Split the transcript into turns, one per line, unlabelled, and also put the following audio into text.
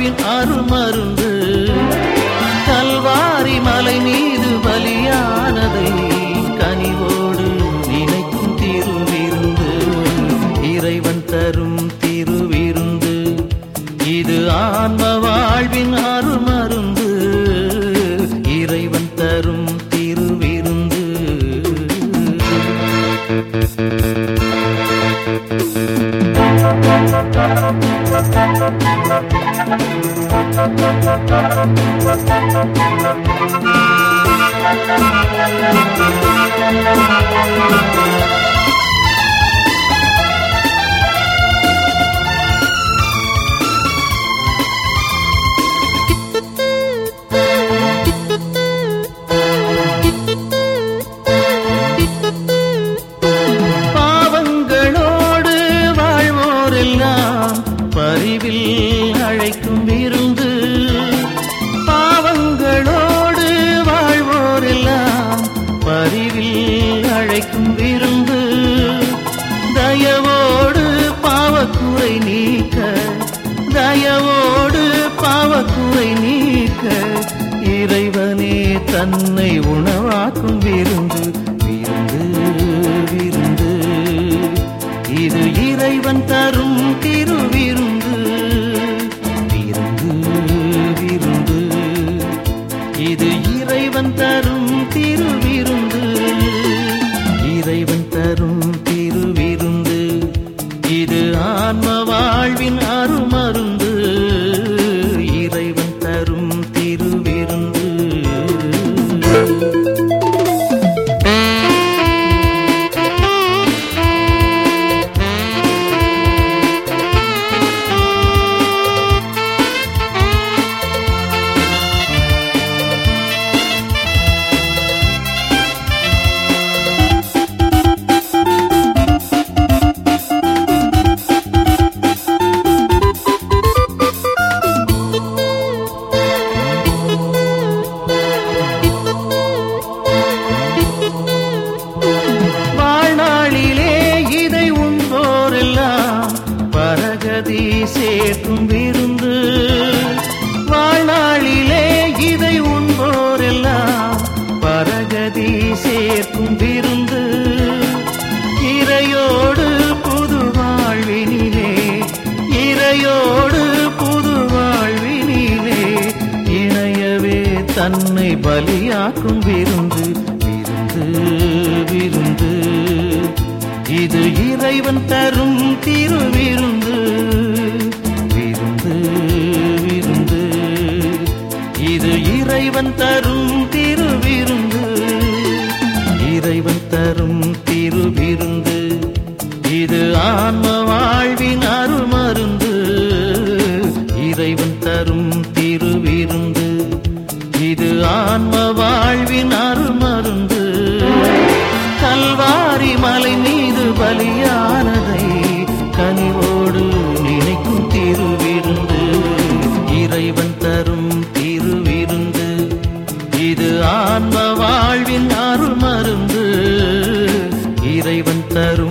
வாழ்வின் அருமருந்து கல்வாரி மலை மீது பலியானதை கனிவோடு நினைக்கும் திருவிருந்து இறைவன் தரும் திருவிருந்து இது ஆன்ம வாழ்வின் அருமருந்து இறைவன் தரும் திருவிருந்து பாவங்களோடு வாழ்வோரெல்லாம் பரிவில் அழைக்கும் விருந்து பாவங்களோடு வாழ்வோரெல்லாம் பரிவில் அழைக்கும் விருந்து தயவோடு பாவக்குறை நீக்க தயவோடு பாவக்குறை நீக்க இறைவனே தன்னை உணவாக்கும் விருந்து விருந்து விருந்து இது இறைவன் தரும் திருவிருந்து விருந்து விருந்து இது இறைவன் தரும் திருவிருந்து இறைவன் தரும் திருவிருந்து இது ஆன்ம வாழ்வின் அருமருந்து இறைவன் தரும் திருவிருந்து வாழ்நாளிலே இதை உண்போரெல்லாம் பரகதி சேர்க்கும் விருந்து வாழ்நாளிலே இதை உண்போரெல்லாம் பரகதி சேர்க்கும் விருந்து இறையோடு புது வாழ்வினிலே இறையோடு புது வாழ்வினிலே இணையவே தன்னை பலியாக்கும் விருந்து விருந்து விருந்து இது இறைவன் தரும் திருவிருந்து விருந்து விருந்து இது இறைவன் தரும் திருவிருந்து இறைவன் தரும் திருவிருந்து இது ஆன்ம வாழ்வின் அருமருந்து இறைவன் தரும் திருவிருந்து இது ஆன்ம வாழ்வின் அருமருந்து கல்வாரி மலை மீது பலியானதை கனிவோடு நினைக்கும் திருவிருந்து இறைவன் தரும் திருவிருந்து இது ஆன்ம வாழ்வின் அருமருந்து இறைவன் தரும்